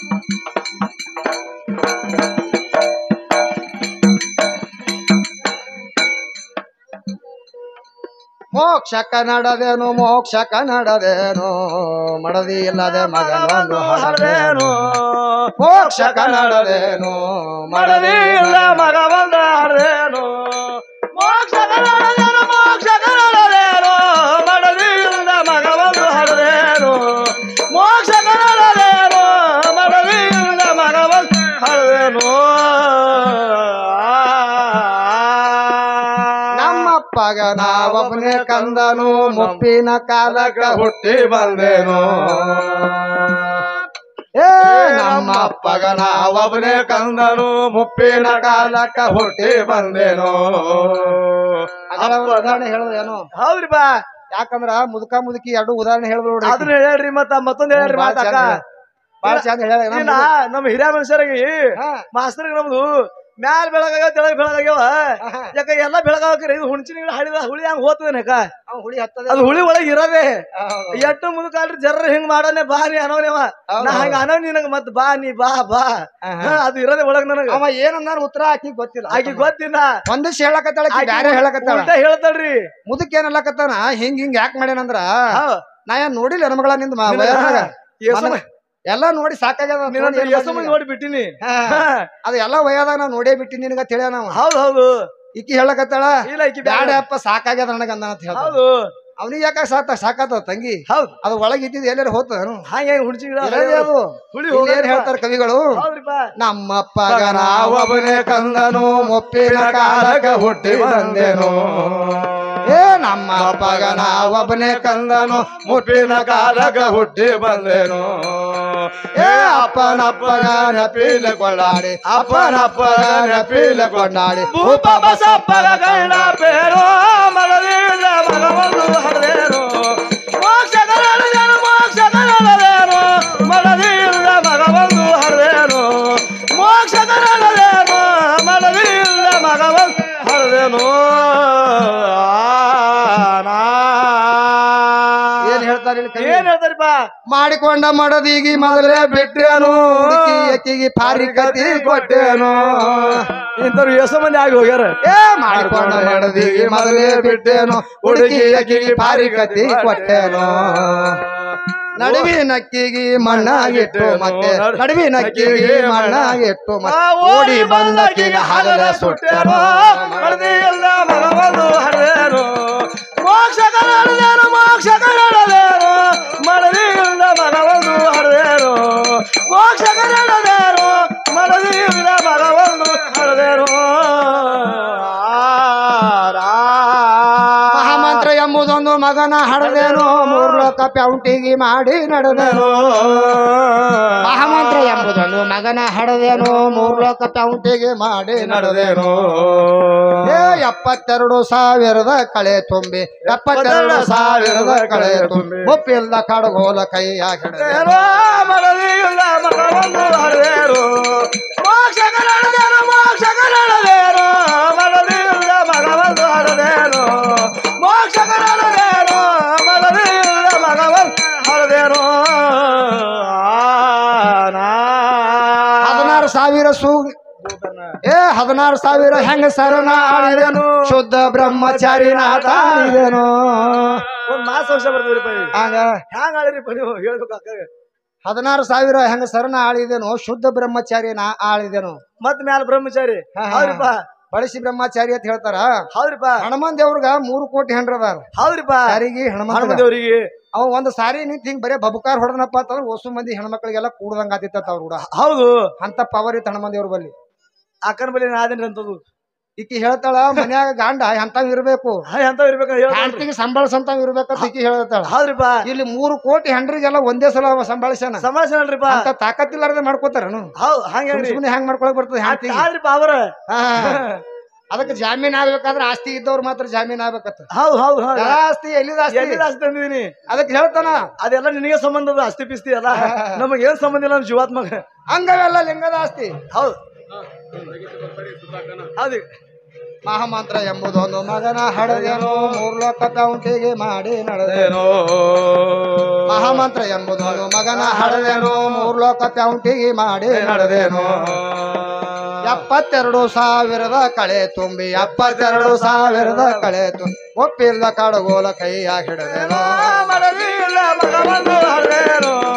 ಮೋಕ್ಷ ಕನ್ನಡದೇನು ಮೋಕ್ಷ ಕನ್ನಡದೇನು ಮಡದಿ ಇಲ್ಲದೆ ಮಗನೊಂದು ಹಡದೇನು ಮೋಕ್ಷ ಕನ್ನಡದೇನು ಮಡದಿ ಇಲ್ಲ ಮಗ ಬಂದ ಹಡ್ದೇನು ಮೋಕ್ಷ ಕನ್ನಡದೇನು ಮೋಕ್ಷ ಕನ್ನಡದೇನು ಮಡದಿ ಇಲ್ಲ ಮಗ ಬಂದು ಹಡ್ದೇನು ಮೋಕ್ಷ ಕನ್ನಡದೇನು ಮಡದಿ ಇಲ್ಲ ಮಗ ಬಂದು ಹಡ್ದೇನು ನಮ್ಮಪ್ಪಗ ನಾವೊಬ್ಬನೇ ಕಂದನು ಮುಪ್ಪಿನ ಕಾಲಕ ಹುಟ್ಟಿ ಬಂದೇನು ಏ ನಮ್ಮಪ್ಪಗ ನಾವೊಬ್ಬನೇ ಕಂದನು ಮುಪ್ಪಿನ ಕಾಲಕ ಹುಟ್ಟಿ ಬಂದೇನು ಅದರ ಉದಾಹರಣೆ ಹೇಳೋದೇನು ಹೌದ್ರಿ ಬಾ ಯಾಕಂದ್ರ ಮುದುಕ ಮುದುಕಿ ಎರಡು ಉದಾಹರಣೆ ಹೇಳಿದ್ರು ನೋಡ್ರಿ ಅದನ್ನ ಹೇಳ್ರಿ ಮತ್ತ ಮತ್ತೊಂದ್ ಹೇಳ್ರಿ ಬಾಳ್ ಮಾತಾಕ ಚಂದ ಬಾಳ ಚಂದ ಹೇಳ ಇಲ್ಲ ನಮ್ಮ ಹಿರಿಯ ಮನುಷ್ಯರಿಗೆ ಮಾಸ್ತರ್ಗೆ ನಮ್ದು ಮ್ಯಾಲ ಬೆಳಗಾಗ್ಯಾವ ತೆಳಗ್ ಬೆಳಗಾಗ್ಯಾವ ಯಾಕ ಎಲ್ಲಾ ಬೆಳಗಾಗ್ರಿ ಇದು ಹುಣ್ಚಿನ ಗಿಡ ಹಳಿದ ಹುಳಿ ಹಂಗ ಹೋತದ ಯಾಕ ಹುಳಿ ಹತ್ತದ ಅದು ಹುಳಿ ಒಳಗ್ ಇರೋದೇ ಎಟ್ಟು ಮುದುಕಾಲ್ರಿ ಜರ್ರ ಹಿಂಗ್ ಮಾಡೋನೆ ಬಾ ನೀ ಅನ್ನೋನೇವ ನಾ ಹಂಗ ಅನ್ನೋ ನಿನಗ ಮತ್ ಬಾ ನೀ ಬಾ ಬಾ ಹಾ, ಅದು ಇರೋದೇ ಒಳಗ್ ನನಗ ಅವ ಏನಂದಾರ ಉತ್ತರ ಆಕಿ ಗೊತ್ತಿಲ್ಲ ಆಕಿ ಗೊತ್ತಿನ ಒಂದಿವ್ಸ ಹೇಳಕತ್ತಾಳ ಆಕಿ ಬ್ಯಾರೆ ಹೇಳಕತ್ತಾಳ ಉಲ್ಟಾ ಹೇಳ್ತಾಳ್ರಿ ಮುದಕ್ ಏನ್ ಹೇಳಕತ್ತಾನ ಹಿಂಗ್ ಹಿಂಗ್ ಯಾಕೆ ಮಾಡ್ಯಾನಂದ್ರ ಹಾ. ನಾ ಏನ್ ನೋಡಿಲ್ಲ ಹೆಣ್ಮಗಳ ನಿಂದ ನಿನ್ನ- ಯೇಸು ಮನ- ಎಲ್ಲಾ ನೋಡಿ ಸಾಕಾಗ್ಯದ ಅಂತ ನೀನೊಂದು ನೋಡಿ ಏನ್ ಯೇಸು ಮಾಡಿಲ್ಲ. ನೋಡಿ ಬಿಟ್ಟಿನಿ ಹಾ. ಅದು ಎಲ್ಲಾ ವಯದಾಗ ನಾ ನೋಡೇ ಬಿಟ್ಟಿ ನಿನಗ ತಿಳಿಯ ನಾವ ಹೌದು ಹೌದು ಈಕಿ ಹೇಳಕತ್ತಾಳ ಇಲ್ಲ ಈಕಿ ಬ್ಯಾಡ ಬ್ಯಾಡ ಅಪ್ಪ ಸಾಕಾಗ್ಯದ ನನಗ ಅಂದ ಅಂತ ಹೇಳ್ತಾಳ ಹೌದು ಅವನಿಗೆ ಯಾಕ ಸಾಕ ಸಾಕಾತ ತಂಗಿ ಹೌದು ಅದು ಒಳಗೆ ಇದ್ದಿದ್ದು ಎಲ್ಲಾರು ಹೋತನು ಹಂಗೆ ಹುಣ್ಚಿ ಗಿಡ ಇರೋದೇ ಅದು ಹುಳಿ ಇಲ್ಲಿ ಏನ್ ಹೋಗಲ್ಲ. ಹೇಳ್ತಾರ ಕವಿಗಳು ಹೌದ್ರಿಪ್ಪ ನಮ್ಮಪ್ಪಗ ನಾವೊಬ್ಬನೇ ಕಂದನು ಮುಪ್ಪಿನ ಕಾಲಕ ಹುಟ್ಟಿ ಬಂದೆನು ಏ ನಮ್ಮ ಅಪ್ಪಗ ನಾವೊಬ್ಬನೇ ಕಂದನು ಮುಪ್ಪಿನ ಕಾಲಕ ಹುಟ್ಟಿ ಬಂದೆನು ಏ ಅಪ್ಪನಪ್ಪಗ ನಪೀಲ ಕೊಂಡಾಡಿ ಅಪ್ಪನಪ್ಪಗ ನಪೀಲ ಕೊಂಡಾಡಿ ಭೂಪ ಬಸಪ್ಪಗ ಗಂಡ ಬೇರೋ ಮಗಲಿಲ್ಲ ಮಗವೊಂದು ಹರದೇನು ಮೋಕ್ಷ ಕರಳದೇನು ಮೋಕ್ಷ ಕರಳದೇನು ಮಗಲಿಲ್ಲ ಮಗವೊಂದು ಹರದೇನು ಮೋಕ್ಷ ಕರಳದೇನು ಮಗಲಿಲ್ಲ ಮಗವೊಂದು ಹರದೇನು ಏನ್ ಹೇಳ್ತಾರೆ ಇಲ್ಲಿ ಕವಿ? ಏನ್ ಹೇಳ್ತಾರಿಪ್ಪ ಮಾಡಿಕೊಂಡ ಮಡದಿಗಿ ಮೊದಲೇ ಬಿಟ್ಟೇನು ಹುಡುಕಿ ಅಕ್ಕಿಗೆ ಪಾರಿ ಕತಿ ಕೊಟ್ಟೇನು ಇಂಥವ್ರು ಎಷ್ಟೋ ಮಂದಿ ಆಗಿ ಹೋಗ್ಯಾರ ಏ ಮಾಡಿಕೊಂಡ ಮಡದಿಗಿ ಮೊದಲೇ ಬಿಟ್ಟೇನು ಹುಡುಕಿ ಅಕ್ಕಿಗೆ ಪಾರಿ ಕತಿ ಕೊಟ್ಟೇನು ನಡುವಿನ ಅಕ್ಕಿಗೆ ಮಣ್ಣಾಗಿಟ್ಟು ಮತ್ತೆ ನಡುವಿನ ಅಕ್ಕಿಗೆ ಮಣ್ಣಾಗಿಟ್ಟು ಮತ್ತೆ ಓಡಿ ಬಂದ ಅಕ್ಕಿಗೆ ಹಗಲ ಸುಟ್ಟೇನು ಮಡದಿಯಲ್ಲ ಮಗವೊಂದು ಹರದೇನು ಮೋಕ್ಷ ಕರಳದೇನು ಮೋಕ್ಷ ಕರಳದೇನು ಮಡದಿಯಿಂದ ಮಗವೊಂದು ಹರದೇನು ಮೋಕ್ಷ ಕರಳದೇನು ಮಡದಿಯಿಂದ ಮಗವೊಂದು ಹರದೇನು ಮಹಾಮಂತ್ರ ಎಂಬುದೊಂದು ಮಗನ ಹಡದೇನು ಮೂರ್ಲೋಕ ಪ್ಯೌಂಟಿಗೆ ಮಾಡಿ ನಡೆದೇನು ಮಹಾಮಂತ್ರ ಎಂಬುದೊಂದು ಮಗನ ಹಡದೇನು ಮೂರ್ಲೋಕ ಪ್ಯೌಂಟಿಗೆ ಮಾಡಿ ನಡೆದೇನು ಏ ಎಪ್ಪತ್ತೆರಡು ಸಾವಿರದ ಕಳೆ ತುಂಬಿ ಎಪ್ಪತ್ತೆರಡು ಸಾವಿರದ ಕಳೆ ತುಂಬಿ ಮುಪ್ಪಿಲ್ದ ಕಡಗೋಲ ಕೈಯಾಗ ಏನೋ ಮಡದಿಯಿಂದ ಮಗವೊಂದು ಹರದೇನು ಮೋಕ್ಷ ಕರಳದೇನು ಮೋಕ್ಷ ಕರಳದೇನು ಮಡದಿಯಿಂದ ಮಗವೊಂದು ಹರದೇನು ಮೋಕ್ಷ ಕರಳದೇನು ಮಡದಿಯಿಂದ ಮಗವೊಂದು ಹರದೇನು ಹದಿನಾರು ಸಾವಿರ ಸೂ ಏ ಹದಿನಾರು ಸಾವಿರ ಹೆಂಗ ಸರನ ಆಳಿದೆನು ಶುದ್ಧ ಬ್ರಹ್ಮಚಾರಿ ನಾತಾಳಿದೆನು ಒಂದ್ ಮಾಸ ವರ್ಷ ಬರ್ತದ್ರಿಪ್ಪ ಹಂಗ ಹ್ಯಾಂಗ ಆಳಿರಿಪ್ಪ ನೀವು ಹೇಳ್ಬೇಕಾಗ ಹದಿನಾರು ಸಾವಿರ ಹೆಂಗ ಸರನ ಆಳಿದೆನು ಶುದ್ಧ ಬ್ರಹ್ಮಚಾರಿ ನಾ ಆಳಿದೆನು ಮತ್ ಮ್ಯಾಲ ಬ್ರಹ್ಮಚಾರಿ ಹಾ, ಹಾ. ಹೌದ್ರಿಪ್ಪ ಬಳಸಿ ಬ್ರಹ್ಮಚಾರಿ ಅಂತ ಹೇಳ್ತಾರ ಹೌದ್ರಿಪ್ಪ ಹನುಮಂತ ದೇವ್ರಿಗ ಮೂರು ಕೋಟಿ ಹೆಂಡ್ರದಾರ ಹೌದ್ರಿಪ್ಪ ಯಾರಿಗೆ ಹನುಮಂತ ಹನುಮ ದೇವ್ರಿಗೆ ಅವ ಒಂದ್ ಸಾರಿ ನಿಂತ ಹಿಂಗ್ ಬರೇ ಬಬುಕಾರ್ ಹೊಡೆದನಪ್ಪ ಅಂತಂದ್ರ ಹೊಸು ಮಂದಿ ಹೆಣ್ಮಕ್ಳಿಗೆಲ್ಲ ಕೂಡ್ದಂಗ ಆತಿತ್ತ ಅವ್ರ ಕೂಡ ಹೌದು ಅಂತ ಪವರ್ ಇತ್ತು ಹನುಮಂತ ದೇವ್ರ ಬಲ್ಲಿ ಅಕ್ಕನ ಬಳಿ ನಾದೇನ್ರಿ ಅಂತದು ಈಕಿ ಹೇಳ್ತಾಳ ಮನ್ಯಾಗ ಗಾಂಡ ಎಂತಾವ್ ಇರ್ಬೇಕು ಹಾ ಎಂತ ಇರ್ಬೇಕಂತ ಹೇಳ್ತಾಳ್ರಿ. ಹೆಂಡತಿಗೆ ಸಂಬಳಸಂತಾವ್ ಇರ್ಬೇಕಂತ ಈಕಿ ಹೇಳ್ತಾಳ ಹೌದ್ರಿಪ್ಪ ಇಲ್ಲಿ ಮೂರು ಕೋಟಿ ಹೆಂಡ್ರಿಗೆಲ್ಲ ಒಂದೇ ಸಲ ಅವ ಸಂಭಾಳಿಸ್ಯಾನ ಸಮಾಜನಲ್ರಿಪ್ಪ ಅಂತ ತಾಕತ್ತಿಲ್ಲಾರ್ದೆ ಮಾಡ್ಕೋತಾರನು ಹೌದ್ ಹಂಗ್ರಿ ಸುಮ್ಮನೆ ಹೆಂಗ್ ಮಾಡ್ಕೊಳಕ್ ಬರ್ತದೆ ಹೆಂಡತಿಗೆ ಆದ್ರಿಪ್ಪ ಅವರ ಅದಕ್ಕೆ ಜಾಮೀನ್ ಆಗ್ಬೇಕಾದ್ರೆ ಆಸ್ತಿ ಇದ್ದವ್ರು ಮಾತ್ರ ಜಾಮೀನ್ ಆಗ್ಬೇಕತ್ತ ಹೌದ್ ಹೌದ್ ಹೌದ್ ಎಲ್ಲ ಆಸ್ತಿ ಎಲ್ಲಿದ ಆಸ್ತಿ ಎಲ್ಲಿ ಆಸ್ತಿ ತಂದಿದೀನಿ ಅದಕ್ಕೆ ಹೇಳ್ತಾನ ಅದೆಲ್ಲ ನಿನಗೆ ಸಂಬಂಧ ಅದ ಆಸ್ತಿ ಪಿಸ್ತಿ ಅಲ್ಲ ನಮಗ್ ಏನ್ ಸಂಬಂಧ ಇಲ್ಲ ನಮ್ಮ ಜೀವಾತ್ಮಗ ಹಂಗವೆಲ್ಲ ಲಿಂಗದ ಆಸ್ತಿ ಹೌದ್ ಹೌದು ಮಹಾಮಂತ್ರ ಎಂಬುದೊಂದು ಮಗನ ಹಡದೇನೋ ಮೂರ್ಲೋಕ ಪೌಂಟಿಗೆ ಮಾಡಿ ನಡೆದೇನೋ ಮಹಾಮಂತ್ರ ಎಂಬುದೊಂದು ಮಗನ ಹಡದೇನೋ ಮೂರ್ಲೋಕ ಪೌಂಟಿಗೆ ಮಾಡಿ ನಡೆದೇನೋ ಎಪ್ಪತ್ತೆರಡು ಸಾವಿರದ ಕಳೆ ತುಂಬಿ ಎಪ್ಪತ್ತೆರಡು ಸಾವಿರದ ಕಳೆ ತುಂಬಿ ಒಪ್ಪಿಲ್ಲ ಕಡಗೋಲ ಕೈಯಾಗ ಹಿಡದೇನೋ ಮಡದಿಲ್ಲ ಮಗ ಬಂದು ಹರದೇನೋ